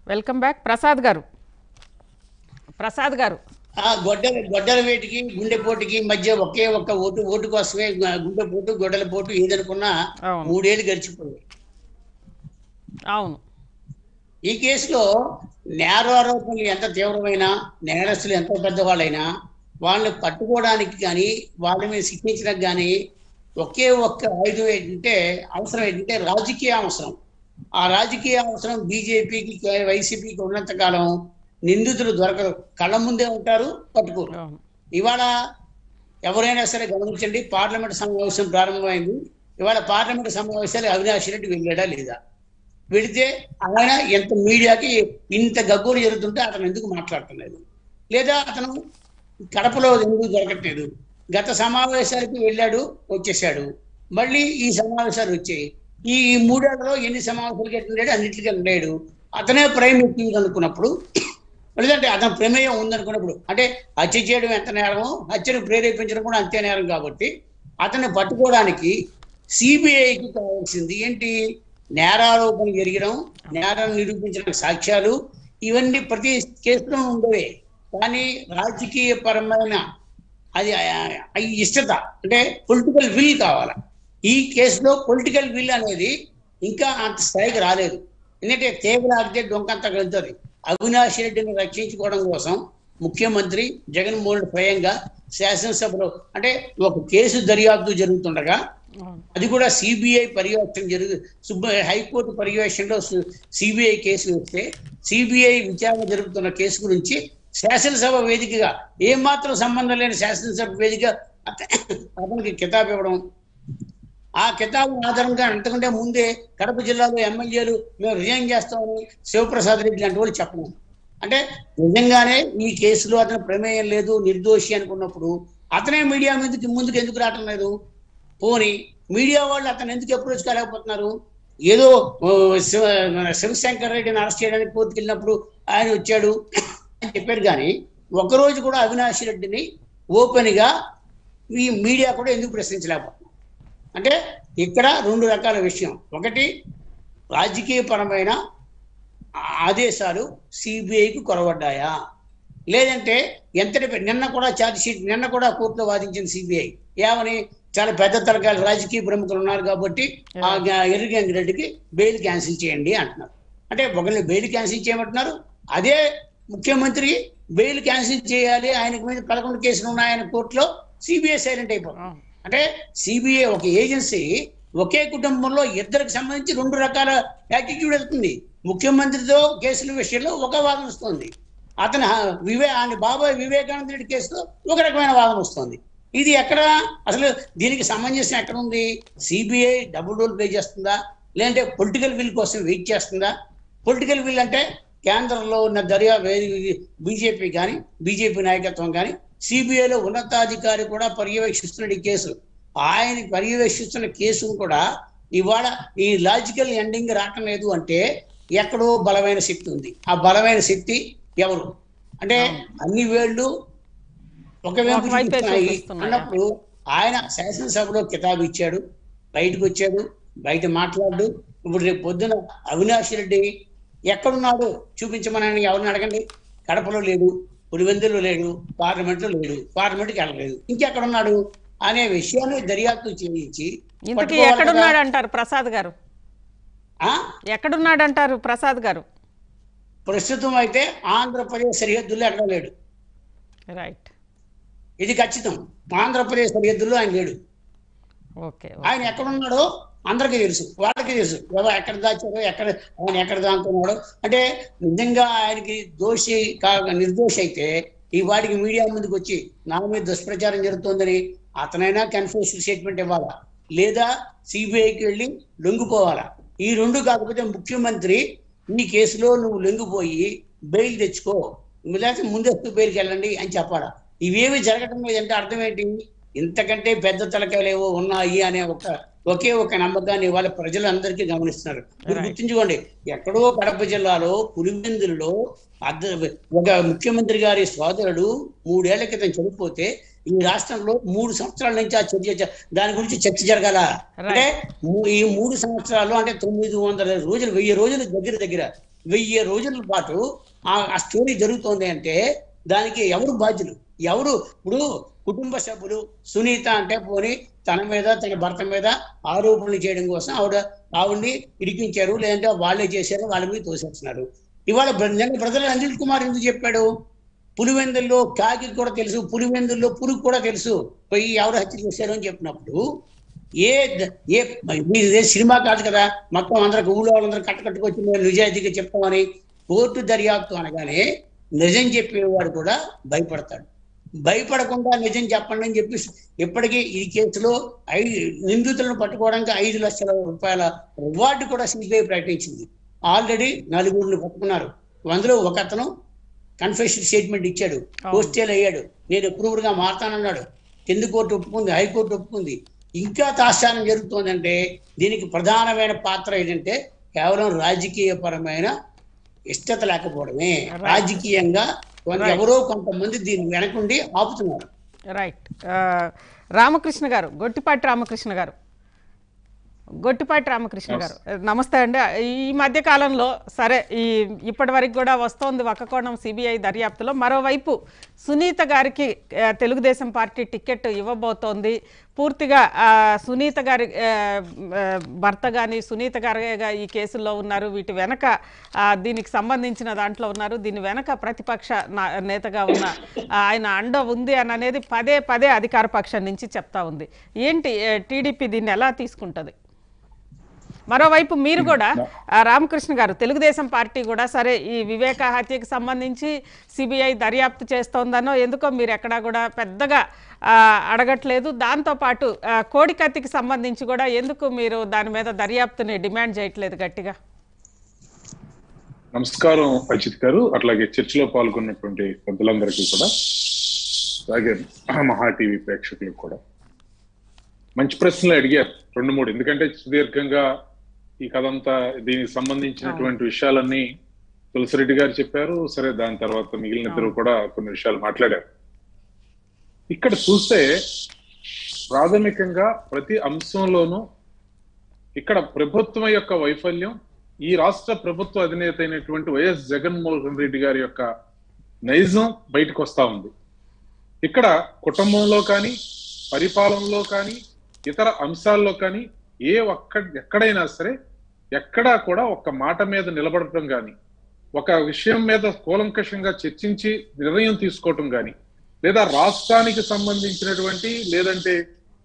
Welcome back Prasad గారు ప్రసాద్ గారు ఆ గొడ్డల గొడ్డల వేటికి గుండెపోటుకి మధ్య ఒకే ఒక్క ఓటు ఓటు కోసమే గు- గుండెపోటు గొడ్డల పోటు ఏదనుకున్నా అవును మూడేళ్ళు గడిచిపోయింది అవును ఈ కేసులో నేరారోపణలు ఎంత తీవ్రమైనా నేరస్తులు ఎంత పెద్దవాళ్ళైనా వాళ్ళని పట్టుకోవడానికి కానీ వాళ్ళ మీద శిక్షించడానికి కానీ ఒకే ఒక్క ఆయుధం ఏంటంటే అవసరం ఏంటంటే రాజకీయ అవసరం ఆ రాజకీయ అవసరం బీజేపీకి వైసీపీకి ఉన్నంత కాలం నిందితులు దొరకరు కళ్ళ ముందే ఉంటారు పట్టుకోరు అవును ఇవాళ ఎవరైనా సరే గమనించండి పార్లమెంట్ సమావేశం ప్రారంభమైంది ఇవాళ పార్లమెంట్ సమావేశాలు అవినాష్ రెడ్డి వెళ్ళాడా లేదా వెళితే ఆయన ఎంత మీడియాకి ఇంత గగ్గోలు జరుగుతుంటే అతను ఎందుకు మాట్లాడటలేదు లేదా అతను కడపలో ఎందుకు దొరకట్లేదు గత సమావేశానికి వెళ్ళాడు వచ్చేసాడు మళ్ళీ ఈ సమావేశాలు వచ్చాయి ఈ ఈ మూడేళ్లలో ఎన్ని సమావేశాలకి వెళ్ళాడు అన్నింటికి వెళ్ళాడు అతనే ప్రైమ్ మినిస్టర్ అనుకున్నప్పుడు లేదంటే అతని ప్రమేయం ఉందనుకున్నప్పుడు అంటే హత్య చేయడం ఎంత నేరమో హత్యను ప్రేరేపించడం కూడా అంతే నేరం కాబట్టి అతన్ని పట్టుకోవడానికి సిబిఐకి కావాల్సింది ఏంటి నేరారోపణ జరగడం నేరం నిరూపించడానికి సాక్ష్యాలు ఇవన్నీ ప్రతి కేసులో ఉండేవే కానీ రాజకీయ పరమైన అది ఆ- ఆ ఇష్టత అంటే పొలిటికల్ విల్ కావాలి ఈ కేసులో పొలిటికల్ విల్ అనేది ఇంకా అంత స్థాయికి రాలేదు ఎందుకంటే తేగలాగితే డొంకంత వెళ్తుంది అవినాష్ రెడ్డిని రక్షించుకోవడం కోసం ముఖ్యమంత్రి జగన్మోహన్ రెడ్డి స్వయంగా శాసనసభలో అంటే ఒక కేసు దర్యాప్తు జరుగుతుండగా అవును అది కూడా సిబిఐ పర్యవేక్షణ జరుగు సుబ్బ హైకోర్టు పర్యవేక్షణలో సిబిఐ కేసు వేస్తే సిబిఐ విచారణ జరుగుతున్న కేసు గురించి శాసనసభ వేదికగా ఏమాత్రం సంబంధం లేని శాసనసభ వేదిక అత- అతనికి కితాబ్ ఇవ్వడం ఆ కితాబు ఆధారంగా అంతకంటే ముందే కడప జిల్లాలో ఎమ్మెల్యేలు మేము రిజైన్ చేస్తామని శివప్రసాద్ రెడ్డి లాంటి వాళ్ళు చెప్పడం అంటే నిజంగానే ఈ కేసులో అతని ప్రమేయం లేదు నిర్దోషి అనుకున్నప్పుడు అతనే మీడియా మీదకి ముందుకు ఎందుకు రావటం లేదు పోని మీడియా వాళ్ళు అతను ఎందుకు అప్రోచ్ కాలేకపోతున్నారు ఏదో ఓ, శివ మన శివశంకర్ రెడ్డిని అరెస్ట్ చేయడానికి కోర్టుకు వెళ్ళినప్పుడు ఆయన వచ్చాడు అని చెప్పారు కానీ ఒకరోజు కూడా అవినాష్ రెడ్డిని ఓపెన్ గా ఈ మీడియా కూడా ఎందుకు ప్రశ్నించలేకపోతున్నారు అంటే ఇక్కడ రెండు రకాల విషయం ఒకటి రాజకీయపరమైన ఆదేశాలు సిబిఐకి కొరవడ్డాయా లేదంటే ఎంతటి పె- నిన్న కూడా ఛార్జ్ షీట్ నిన్న కూడా కోర్టులో వాదించింది సిబిఐ ఏమని చాలా పెద్ద తరగాల రాజకీయ ప్రముఖులు ఉన్నారు కాబట్టి ఆ గ- ఎర్రగంగి రెడ్డికి బెయిల్ క్యాన్సిల్ చేయండి అంటున్నారు అంటే ఒకరిని బెయిల్ క్యాన్సిల్ చేయమంటున్నారు అదే ముఖ్యమంత్రి బెయిల్ క్యాన్సిల్ చేయాలి ఆయనకు మీద పదకొండు కేసులు ఉన్నాయని కోర్టులో సిబిఐ సైలెంట్ అయిపోతుంది అవును అంటే సిబిఐ ఒక ఏజెన్సీ ఒకే కుటుంబంలో ఇద్దరికి సంబంధించి రెండు రకాల యాటిట్యూడ్ వెళ్తుంది ముఖ్యమంత్రితో కేసుల విషయంలో ఒక వాదన వస్తుంది అతని హ- వివే ఆయన బాబాయ్ వివేకానంద రెడ్డి కేసులో ఒక రకమైన వాదన వస్తుంది ఇది ఎక్కడ అసలు దీనికి సమంజసం ఎక్కడ ఉంది సిబిఐ డబుల్ రోల్ ప్లే చేస్తుందా లేదంటే పొలిటికల్ విల్ కోసం వెయిట్ చేస్తుందా పొలిటికల్ విల్ అంటే కేంద్రంలో ఉన్న దర్యా బీజేపీ కానీ బీజేపీ నాయకత్వం కానీ సిబిఐలో ఉన్నతాధికారి కూడా పర్యవేక్షిస్తున్న ఈ కేసు ఆయన పర్యవేక్షిస్తున్న కేసును కూడా ఇవాళ ఈ లాజికల్ ఎండింగ్ రావటం లేదు అంటే ఎక్కడో బలమైన శక్తి ఉంది ఆ బలమైన శక్తి ఎవరు అంటే అన్ని వేళ్ళు ఒక వైపు ఒకవైపే చూపిస్తున్నాయి చూపిస్తున్నాయా? అన్నప్పుడు ఆయన శాసనసభలో కితాబు ఇచ్చాడు బయటకు వచ్చాడు బయట మాట్లాడు ఇప్పుడు రేపు పొద్దున అవినాష్ రెడ్డి ఎక్కడున్నాడు చూపించమని ఎవరిని అడగండి కడపలో లేడు పులివెందులో లేడు పార్లమెంట్లో లేడు పార్లమెంట్కి వెళ్ళలేదు ఇంకెక్కడున్నాడు అనే విషయాన్ని దర్యాప్తు చేయించి ఇంతకీ పట్టుకోవాలి కదా. ఎక్కడున్నాడు అంటారు ప్రసాద్ గారు ఆ? ఎక్కడున్నాడు అంటారు ప్రసాద్ గారు ప్రస్తుతం అయితే ఆంధ్రప్రదేశ్ సరిహద్దుల్లో ఎక్కడ లేడు రైట్ ఇది ఖచ్చితం ఆంధ్రప్రదేశ్ సరిహద్దుల్లో ఆయన లేడు ఓకే ఆయన ఎక్కడున్నాడో అందరికీ తెలుసు వాళ్ళకి తెలుసు ఎవరు ఎక్కడ దాచారో ఎక్కడ ఆయన ఎక్కడ దాంతున్నాడో అంటే నిజంగా ఆయనకి దోషి కా నిర్దోషి అయితే ఈ వాడికి మీడియా ముందుకు వచ్చి నా మీద దుష్ప్రచారం జరుగుతోందని అతనైనా కన్ఫ్యూషన్ స్టేట్మెంట్ ఇవ్వాలా లేదా సిబిఐకి వెళ్ళి లొంగిపోవాలా ఈ రెండు కాకపోతే ముఖ్యమంత్రి ఈ కేసులో నువ్వు లొంగిపోయి బెయిల్ తెచ్చుకో లేకపోతే ముందస్తు బెయిల్కి వెళ్ళండి అని చెప్పాలా ఇవేమి జరగటం లేదంటే అర్థం ఏంటి ఇంతకంటే పెద్ద తలకాయలు ఏవో ఉన్నాయి అనే ఒక ఒకే ఒక నమ్మకాన్ని వాళ్ళ ప్రజలందరికీ గమనిస్తున్నారు మీరు Right. గుర్తుంచుకోండి ఎక్కడో కడప జిల్లాలో పులివెందులలో అర్ధ ఒక ముఖ్యమంత్రి గారి సోదరుడు మూడేళ్ల క్రితం చనిపోతే ఈ రాష్ట్రంలో మూడు సంవత్సరాల నుంచి ఆ చర్చ జ- దాని గురించి చర్చ జరగాల అంటే మూ- ఈ మూడు సంవత్సరాలు అంటే తొమ్మిది వందల రోజులు వెయ్యి రోజులు దగ్గర దగ్గర వెయ్యి రోజుల పాటు ఆ ఆ స్టోరీ జరుగుతోంది అంటే దానికి ఎవరు బాధ్యులు ఎవరు ఇప్పుడు కుటుంబ సభ్యులు సునీత అంటే పోని తన మీద తన భర్త మీద ఆరోపణలు చేయడం కోసం ఆవిడ ఆవిడ్ని ఇరికించారు లేదంటే వాళ్ళే చేశారు వాళ్ళ మీద తోసేస్తున్నారు ఇవాళ బ్ర- నిన్న బ్రదర్ అనిల్ కుమార్ ఎందుకు చెప్పాడు పులివెందుల్లో కాకి కూడా తెలుసు పులివెందుల్లో పురుగు కూడా తెలుసు పోయి ఎవరు హత్య చేశారు అని చెప్పినప్పుడు ఏ ద- ఏ మీది ఇదే సినిమా కాదు కదా మొత్తం అందరికి ఊళ్ళో వాళ్ళందరూ కట్టకట్టుకొచ్చి మేము నిజాయితీగా చెప్తామని కోర్టు దర్యాప్తు అనగానే నిజం చెప్పేవాడు కూడా భయపడతాడు భయపడకుండా నిజం చెప్పండి అని చెప్పి ఇప్పటికీ ఈ కేసులో ఐదు నిందితులను పట్టుకోవడానికి ఐదు లక్షల రూపాయల రివార్డు కూడా సిబిఐ ప్రకటించింది ఆల్రెడీ నలుగురిని పట్టుకున్నారు అందులో ఒక అతను కన్ఫెషన్ స్టేట్మెంట్ ఇచ్చాడు పోస్టేల్ అయ్యాడు నేను approver గా మారతానన్నాడు కింది కోర్టు ఒప్పుకుంది హైకోర్టు ఒప్పుకుంది ఇంకా తాత్సానం జరుగుతోందంటే దీనికి ప్రధానమైన పాత్ర ఏంటంటే కేవలం రాజకీయపరమైన ఇష్టత లేకపోవడమే Right. రాజకీయంగా కొంత Right. ఎవరో కొంతమంది దీని వెనకుండి ఆపుతున్నారు రైట్ ఆ, రామకృష్ణ గారు గొట్టిపాటి రామకృష్ణ గారు గొట్టిపాటి రామకృష్ణ గారు నమస్తే అండి ఈ మధ్య కాలంలో సరే ఈ ఇప్పటి వరకు కూడా వస్తోంది వక్కకోణం సిబిఐ దర్యాప్తులో మరోవైపు సునీత గారికి ఆ, తెలుగుదేశం పార్టీ టికెట్ ఇవ్వబోతోంది పూర్తిగా ఆ, సునీత గారి ఆ, ఆ, భర్త కానీ సునీత గారి ఈ కేసుల్లో ఉన్నారు వీటి వెనక ఆ, దీనికి సంబంధించిన దాంట్లో ఉన్నారు దీని వెనక ప్రతిపక్ష నా- నేతగా ఉన్న ఆ, ఆయన అండ ఉంది అని అనేది పదే పదే అధికార పక్షం నుంచి చెప్తా ఉంది ఏంటి టీడీపీ దీన్ని ఎలా తీసుకుంటుంది మరోవైపు మీరు కూడా ఆ, రామకృష్ణ గారు తెలుగుదేశం పార్టీ కూడా సరే ఈ వివేక హత్యకి సంబంధించి సిబిఐ దర్యాప్తు చేస్తోందనో ఎందుకో మీరు ఎక్కడా కూడా పెద్దగా ఆ, అడగట్లేదు దాంతోపాటు ఆ, కోడికత్తికి సంబంధించి కూడా ఎందుకు మీరు దాని మీద దర్యాప్తుని డిమాండ్ చేయట్లేదు గట్టిగా నమస్కారం అజిత్ గారు అట్లాగే చర్చలో పాల్గొన్నటువంటి పెద్దలందరికీ కూడా అలాగే మహా టీవీ ప్రేక్షకులకు కూడా మంచి ప్రశ్నలు అడిగారు రెండు మూడు ఎందుకంటే సుదీర్ఘంగా ఈ కథ అంతా దీనికి సంబంధించినటువంటి విషయాలన్నీ తులసిరెడ్డి గారు చెప్పారు సరే దాని తర్వాత మిగిలిన ఇద్దరు కూడా కొన్ని విషయాలు మాట్లాడారు ఇక్కడ చూస్తే ప్రాథమికంగా ప్రతి అంశంలోనూ ఇక్కడ ప్రభుత్వం యొక్క వైఫల్యం ఈ రాష్ట్ర ప్రభుత్వ అధినేత అయినటువంటి వైఎస్ జగన్మోహన్ రెడ్డి గారి యొక్క నైజం బయటకు వస్తా ఉంది ఇక్కడ కుటుంబంలో కానీ పరిపాలనలో కానీ ఇతర అంశాల్లో కానీ ఏ ఒక్క ఎక్కడైనా సరే ఎక్కడా కూడా ఒక్క మాట మీద నిలబడటం కానీ ఒక విషయం మీద కూలంకషంగా చర్చించి నిర్ణయం తీసుకోవటం కానీ లేదా రాష్ట్రానికి సంబంధించినటువంటి లేదంటే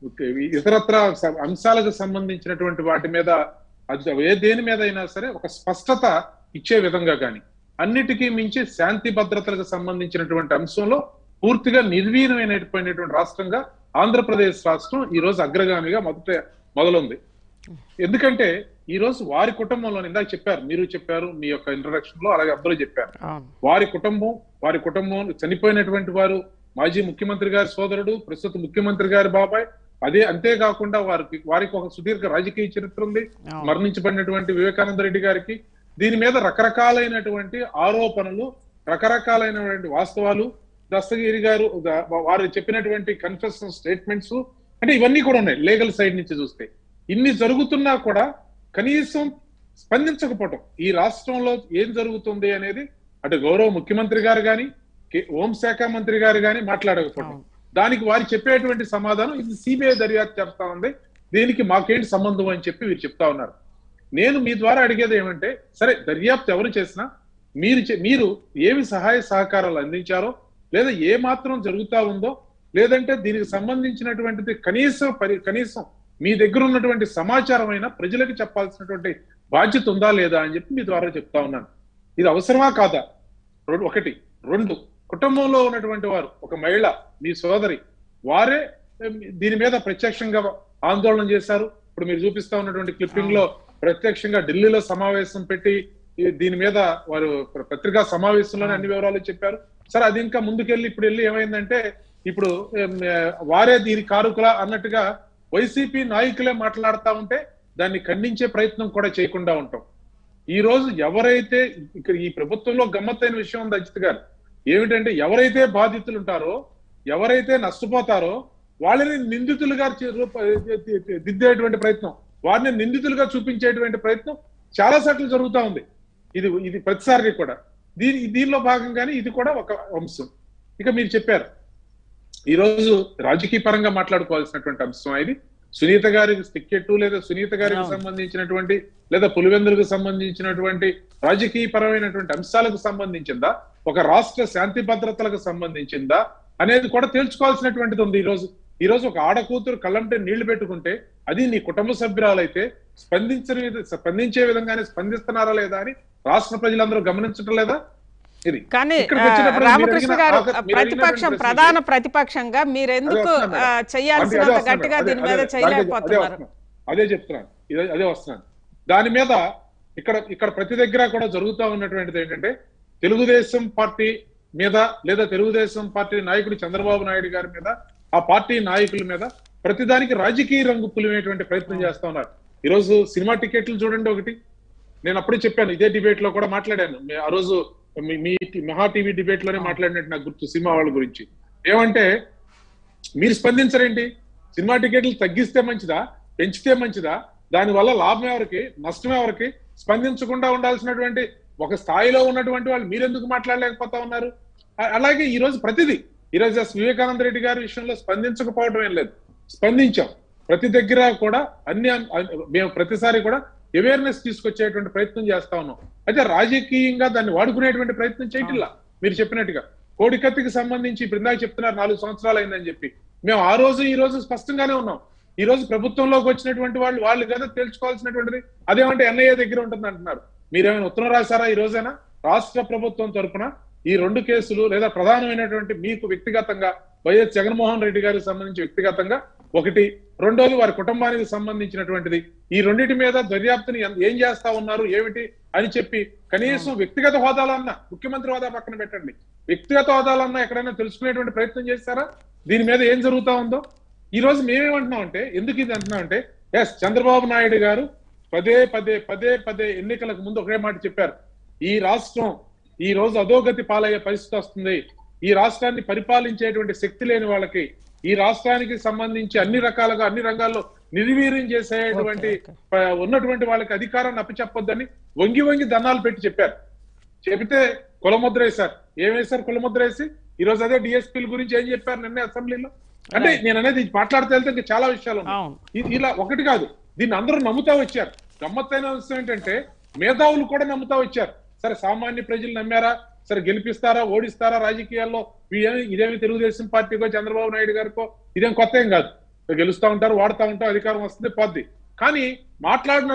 ఇతరత్ర స- అంశాలకు సంబంధించినటువంటి వాటి మీద అది ఏ దేని మీద అయినా సరే ఒక స్పష్టత ఇచ్చే విధంగా కానీ అన్నిటికీ మించి శాంతి భద్రతలకు సంబంధించినటువంటి అంశంలో పూర్తిగా నిర్వీర్యమైనటువంటి రాష్ట్రంగా ఆంధ్రప్రదేశ్ రాష్ట్రం ఈ రోజు అగ్రగామిగా మొదట మొదలుంది ఎందుకంటే ఈ రోజు వారి కుటుంబంలో ఇందాక చెప్పారు మీరు చెప్పారు మీ యొక్క ఇంట్రడక్షన్ లో అలాగే అందరూ చెప్పారు అవును వారి కుటుంబం వారి కుటుంబం చనిపోయినటువంటి వారు మాజీ ముఖ్యమంత్రి గారి సోదరుడు ప్రస్తుత ముఖ్యమంత్రి గారి బాబాయ్ అదే అంతేకాకుండా వారికి వారికి ఒక సుదీర్ఘ రాజకీయ చరిత్ర ఉంది అవును. మరణించబడినటువంటి వివేకానంద రెడ్డి గారికి దీని మీద రకరకాలైనటువంటి ఆరోపణలు రకరకాలైనటువంటి వాస్తవాలు దస్తగిరి గారు ద- వారు చెప్పినటువంటి కన్ఫెషన్ స్టేట్మెంట్స్ అంటే ఇవన్నీ కూడా ఉన్నాయి లీగల్ సైడ్ నుంచి చూస్తే ఇన్ని జరుగుతున్నా కూడా కనీసం స్పందించకపోవటం ఈ రాష్ట్రంలో ఏం జరుగుతుంది అనేది అటు గౌరవ ముఖ్యమంత్రి గారు కానీ హోంశాఖ మంత్రి గారు కానీ మాట్లాడకపోవటం అవును. దానికి వారు చెప్పేటువంటి సమాధానం ఇది సిబిఐ దర్యాప్తు చెప్తా ఉంది దీనికి మాకేంటి సంబంధం అని చెప్పి వీరు చెప్తా ఉన్నారు నేను మీ ద్వారా అడిగేది ఏమంటే సరే దర్యాప్తు ఎవరు చేసినా మీరు చే- మీరు ఏమి సహాయ సహకారాలు అందించారో లేదా ఏ మాత్రం జరుగుతా ఉందో లేదంటే దీనికి సంబంధించినటువంటిది కనీసం పరి కనీసం మీ దగ్గర ఉన్నటువంటి సమాచారం అయినా ప్రజలకు చెప్పాల్సినటువంటి బాధ్యత ఉందా లేదా అని చెప్పి మీ ద్వారా చెప్తా ఉన్నాను ఇది అవసరమా కాదా రెండు ఒకటి రెండు కుటుంబంలో ఉన్నటువంటి వారు ఒక మహిళ మీ సోదరి వారే ఏం, దీని మీద ప్రత్యక్షంగా ఆందోళన చేశారు ఇప్పుడు మీరు చూపిస్తా ఉన్నటువంటి క్లిప్పింగ్ లో ప్రత్యక్షంగా ఢిల్లీలో సమావేశం పెట్టి ఈ- దీని మీద వారు ప్ర- పత్రికా సమావేశంలోనే అన్ని వివరాలు చెప్పారు సరే అది ఇంకా ముందుకెళ్ళి ఇప్పుడు వెళ్ళి ఏమైందంటే ఇప్పుడు ఏం, ఏ, వారే దీని కారుకుల అన్నట్టుగా వైసీపీ నాయకులే మాట్లాడుతా ఉంటే దాన్ని ఖండించే ప్రయత్నం కూడా చేయకుండా ఉంటాం ఈ రోజు ఎవరైతే ఇక్కడ ఈ ప్రభుత్వంలో గమ్మత్తైన విషయం ఉంది అజిత్ గారు ఏమిటంటే ఎవరైతే బాధితులు ఉంటారో ఎవరైతే నష్టపోతారో వాళ్ళని నిందితులుగా చే- రూప- దిద్దేటువంటి ప్రయత్నం వారిని నిందితులుగా చూపించేటువంటి ప్రయత్నం చాలా సార్లు జరుగుతా ఉంది ఇది ఇది ప్రతిసారి కూడా దీని దీనిలో భాగంగానే ఇది కూడా ఒక అంశం ఇక మీరు చెప్పారు ఈ రోజు రాజకీయ పరంగా మాట్లాడుకోవాల్సినటువంటి అంశం ఇది సునీత గారికి టికెట్ లేదా సునీత గారికి అవును. సంబంధించినటువంటి లేదా పులివెందులకు సంబంధించినటువంటి రాజకీయ పరమైనటువంటి అంశాలకు సంబంధించిందా ఒక రాష్ట్ర శాంతి భద్రతలకు సంబంధించిందా అనేది కూడా తేల్చుకోవాల్సినటువంటిది ఉంది ఈ రోజు ఈ రోజు ఒక ఆడకూతురు కళ్ళంటే నీళ్లు పెట్టుకుంటే అది నీ కుటుంబ సభ్యురాలైతే స్పందించని విధ- స్పందించే విధంగానే స్పందిస్తున్నారా లేదా అని రాష్ట్ర ప్రజలందరూ గమనించడం లేదా ఇది కానీ ఇక్కడికి ఆ, వచ్చినప్పుడు మీరు రామకృష్ణ అడిగిన గారు ఆఖరి- మీరు ప్రతిపక్షం అడిగినటువంటి ప్రధాన ప్రతిపక్షంగా మీరు ఎందుకు అదే వస్తున్నాను ఆ, మేడం. అదే- చేయాల్సినంత అదే వస్తున్నాను గట్టిగా మేడం. దీని అదే- మీద అదే- దానికి అదే చేయలేకపోతున్నారు వస్తున్నాను. అదే చెప్తున్నాను ఇదే- అదే వస్తున్నాను దాని మీద ఇక్కడ ఇక్కడ ప్రతి దగ్గర కూడా జరుగుతూ ఉన్నటువంటిది ఏంటంటే తెలుగుదేశం పార్టీ మీద లేదా తెలుగుదేశం పార్టీ నాయకుడు చంద్రబాబు నాయుడు గారి మీద ఆ పార్టీ నాయకుల మీద ప్రతిదానికి రాజకీయ రంగు పులిమేటువంటి ప్రయత్నం చేస్తా ఉన్నారు ఈరోజు సినిమా టికెట్లు చూడండి ఒకటి నేను అప్పుడే చెప్పాను ఇదే డిబేట్ లో కూడా మాట్లాడాను మీ- ఆ రోజు మీ మీ టి- మహా టీవీ డిబేట్ లోనే మాట్లాడినట్టు నాకు గుర్తు సినిమా వాళ్ళ గురించి ఏమంటే మీరు స్పందించరేంటి సినిమా టికెట్లు తగ్గిస్తే మంచిదా పెంచితే మంచిదా దాని వల్ల లాభం ఎవరికి నష్టం ఎవరికి స్పందించకుండా ఉండాల్సినటువంటి ఒక స్థాయిలో ఉన్నటువంటి వాళ్ళు మీరెందుకు మాట్లాడలేకపోతా ఉన్నారు అ- అలాగే ఈ రోజు ప్రతిదీ ఈ రోజు ఎస్ వివేకానంద రెడ్డి గారి విషయంలో స్పందించకపోవడం ఏం లేదు స్పందించాం ప్రతి దగ్గర కూడా అన్ని అన్- అన్- మేము ప్రతిసారి కూడా అవేర్నెస్ తీసుకొచ్చేటువంటి ప్రయత్నం చేస్తా ఉన్నాం అయితే రాజకీయంగా దాన్ని వాడుకునేటువంటి ప్రయత్నం చేయటిల్లా మీరు చెప్పినట్టుగా కోడికత్తికి సంబంధించి ఇప్పుడు ఇందాక చెప్తున్నారు నాలుగు సంవత్సరాలు అయిందని చెప్పి మేము ఆ రోజు ఈ రోజు స్పష్టంగానే ఉన్నాం ఈ రోజు ప్రభుత్వంలోకి వచ్చినటువంటి వాళ్ళు వాళ్ళు కదా తెలుసుకోవాల్సినటువంటిది అదేమంటే ఎన్ఐఏ దగ్గర ఉంటుంది అంటున్నారు మీరేమైనా ఉత్తరం రాశారా ఈ రోజైనా రాష్ట్ర ప్రభుత్వం తరపున ఈ రెండు కేసులు లేదా ప్రధానమైనటువంటి మీకు వ్యక్తిగతంగా వైఎస్ జగన్మోహన్ రెడ్డి గారికి సంబంధించి వ్యక్తిగతంగా ఒకటి రెండోది వారి కుటుంబానికి సంబంధించినటువంటిది ఈ రెండింటి మీద దర్యాప్తుని ఎం- ఏం చేస్తా ఉన్నారు ఏమిటి అని చెప్పి కనీసం వ్యక్తిగత హోదాలన్నా ముఖ్యమంత్రి హోదా పక్కన పెట్టండి వ్యక్తిగత హోదాలన్నా ఎక్కడైనా తెలుసుకునేటువంటి ప్రయత్నం చేస్తారా దీని మీద ఏం జరుగుతా ఉందో ఈ రోజు మేమేమంటున్నాం అంటే ఎందుకు ఇది అంటున్నాం అంటే ఎస్ చంద్రబాబు నాయుడు గారు పదే పదే పదే పదే ఎన్నికలకు ముందు ఒకే మాట చెప్పారు ఈ రాష్ట్రం ఈ రోజు అధోగతి పాలయ్యే పరిస్థితి వస్తుంది ఈ రాష్ట్రాన్ని పరిపాలించేటువంటి శక్తి లేని వాళ్ళకి ఈ రాష్ట్రానికి సంబంధించి అన్ని రకాలుగా అన్ని రంగాల్లో నిర్వీర్యం చేసేటువంటి ఓకే, ప- ఉన్నటువంటి వాళ్ళకి అధికారాన్ని అప్పచెప్పొద్దని వంగి వంగి దండాలు పెట్టి చెప్పారు చెబితే కులముద్ర వేశారు ఏం వేశారు కులముద్ర వేసి ఈ రోజు అదే డిఎస్పీల గురించి ఏం చెప్పారు నిన్న అసెంబ్లీలో అంటే Right. నేను అనేది ఇది మాట్లాడితే వెళ్తే ఇంకా చాలా విషయాలు ఉన్నాయి అవును ఇది ఇలా ఒకటి కాదు దీన్ని అందరూ నమ్ముతా వచ్చారు గమ్మత్తైన విషయం ఏంటంటే మేధావులు కూడా నమ్ముతా వచ్చారు సరే సామాన్య ప్రజలు నమ్మారా సరే గెలిపిస్తారా ఓడిస్తారా రాజకీయాల్లో ఇదేమి ఇదేమి తెలుగుదేశం పార్టీకో చంద్రబాబు నాయుడు గారికో ఇదేం కొత్త ఏం కాదు గెలుస్తా ఉంటారు వాడుతా ఉంటారు అధికారం వస్తుంది పోద్ది కానీ మాట్లాడిన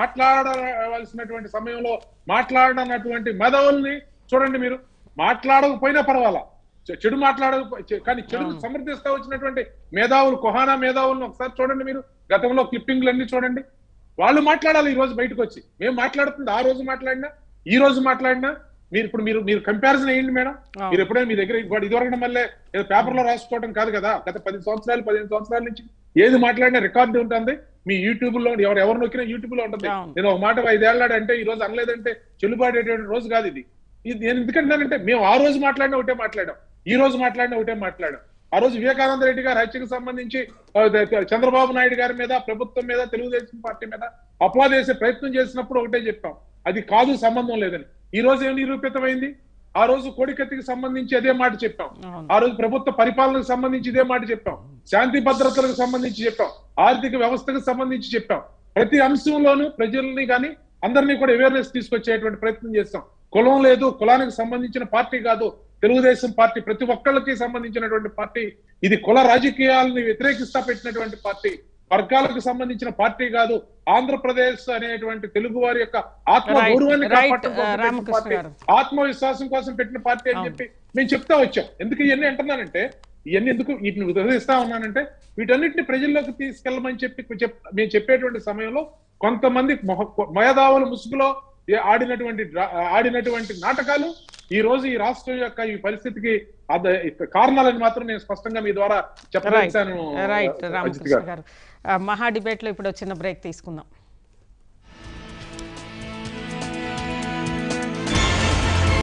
మాట్లాడవలసినటువంటి సమయంలో మాట్లాడనటువంటి మేధావుల్ని చూడండి మీరు మాట్లాడకపోయినా పర్వాలా చె- చెడు మాట్లాడక చె- కానీ చెడు అవును. సమర్థిస్తా వచ్చినటువంటి మేధావులు కొహానా మేధావులను ఒకసారి చూడండి మీరు గతంలో క్లిప్పింగ్లు అన్ని చూడండి వాళ్ళు మాట్లాడాలి ఈ రోజు బయటకు వచ్చి మేము మాట్లాడుతుంది ఆ రోజు మాట్లాడినా ఈ రోజు మాట్లాడినా మీరు ఇప్పుడు మీరు మీరు కంపారిజన్ అయ్యండి మేడం అవును. మీరు ఎప్పుడైనా మీ దగ్గర ఇవాడు ఇదివరకు మళ్ళీ ఏదో పేపర్ లో రాసుకోవడం కాదు కదా గత పది సంవత్సరాలు పదిహేను సంవత్సరాల నుంచి ఏది మాట్లాడినా రికార్డు ఉంటుంది మీ యూట్యూబ్ లో ఎవరు ఎవరు నొక్కినా యూట్యూబ్ లో ఉంటుంది అవును. నేను ఒక మాట ఐదేళ్లాడు అంటే ఈ రోజు అనలేదంటే చెల్లుబాటేటువంటి రోజు కాదు ఇది ఇది నేను ఎందుకంటున్నానంటే మేము ఆ రోజు మాట్లాడినా ఒకటే మాట్లాడాం ఈ రోజు మాట్లాడినా ఒకటే మాట్లాడాం ఆ రోజు వివేకానంద రెడ్డి గారి హత్యకు సంబంధించి ఆ, ద- చంద్రబాబు నాయుడు గారి మీద ప్రభుత్వం మీద తెలుగుదేశం పార్టీ మీద అపవాదేసే ప్రయత్నం చేసినప్పుడు ఒకటే చెప్పాం అది కాదు సంబంధం లేదని ఈ రోజు ఏం నిరూపితమైంది ఆ రోజు కోడికత్తికి సంబంధించి అదే మాట చెప్పాం అవును. ఆ రోజు ప్రభుత్వ పరిపాలనకు సంబంధించి ఇదే మాట చెప్పాం శాంతి భద్రతలకు సంబంధించి చెప్పాం ఆర్థిక వ్యవస్థకు సంబంధించి చెప్పాం ప్రతి అంశంలోనూ ప్రజల్ని కానీ అందరినీ కూడా అవేర్నెస్ తీసుకొచ్చేటువంటి ప్రయత్నం చేస్తాం కులం లేదు కులానికి సంబంధించిన పార్టీ కాదు తెలుగుదేశం పార్టీ ప్రతి ఒక్కళ్ళకి సంబంధించినటువంటి పార్టీ ఇది కుల రాజకీయాలను వ్యతిరేకిస్తా పెట్టినటువంటి పార్టీ వర్గాలకు సంబంధించిన పార్టీ కాదు ఆంధ్రప్రదేశ్ అనేటువంటి తెలుగు వారి యొక్క ఆత్మ Right. గౌరవాన్ని Right, కాపాడటం కోసం uh, పెట్టిన రామకృష్ణ పార్టీ. గారు. ఆత్మవిశ్వాసం కోసం పెట్టిన పార్టీ అని అవును. చెప్పి మేము చెప్తా వచ్చాం ఎందుకు ఇవన్నీ అంటున్నానంటే ఇవన్నీ ఎందుకు వీటిని ఉదహరిస్తా ఉన్నానంటే వీటన్నిటిని ప్రజల్లోకి తీసుకెళ్ళమని చెప్పి చెప్ మేము చెప్పేటువంటి సమయంలో కొంతమంది మొహ- మేధావుల ముసుగులో ఏ- ఆడినటువంటి డ్రా- ఆడినటువంటి నాటకాలు ఈ రోజు ఈ రాష్ట్రం యొక్క ఈ పరిస్థితికి అద- కారణాలని మాత్రం నేను స్పష్టంగా మీ ద్వారా రైట్ చెప్పాను రైట్ అజిత్ రామకృష్ణ గారు గారు ఆ, మహా డిబేట్ లో ఇప్పుడు చిన్న బ్రేక్ తీసుకుందాం